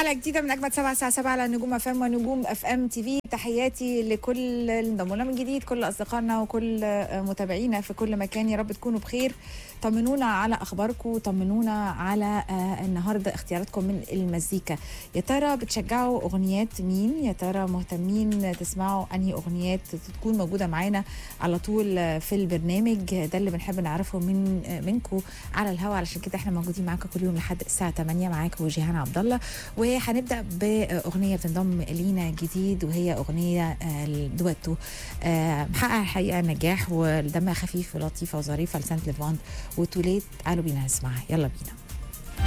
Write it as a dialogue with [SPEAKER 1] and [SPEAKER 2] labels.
[SPEAKER 1] حلقه جديده من اجمد سبعة الساعه 7 على نجوم اف ام ونجوم اف ام تي في تحياتي لكل اللي انضموا لنا من جديد كل اصدقائنا وكل متابعينا في كل مكان يا رب تكونوا بخير طمنونا على اخباركم طمنونا على آه، النهارده اختياراتكم من المزيكا يا ترى بتشجعوا اغنيات مين يا ترى مهتمين تسمعوا انهي اغنيات تكون موجوده معانا على طول آه، في البرنامج ده اللي بنحب نعرفه من آه، منكم على الهوا علشان كده احنا موجودين معاكم كل يوم لحد الساعه 8 معاكم جيهان عبد الله وهنبدا باغنيه بتنضم لينا جديد وهي اغنيه آه، الدويتو آه، محقق الحقيقه نجاح ودمها خفيف ولطيفه وظريفه لسانت ليفاند وتوليت تعالوا بينا نسمعها يلا بينا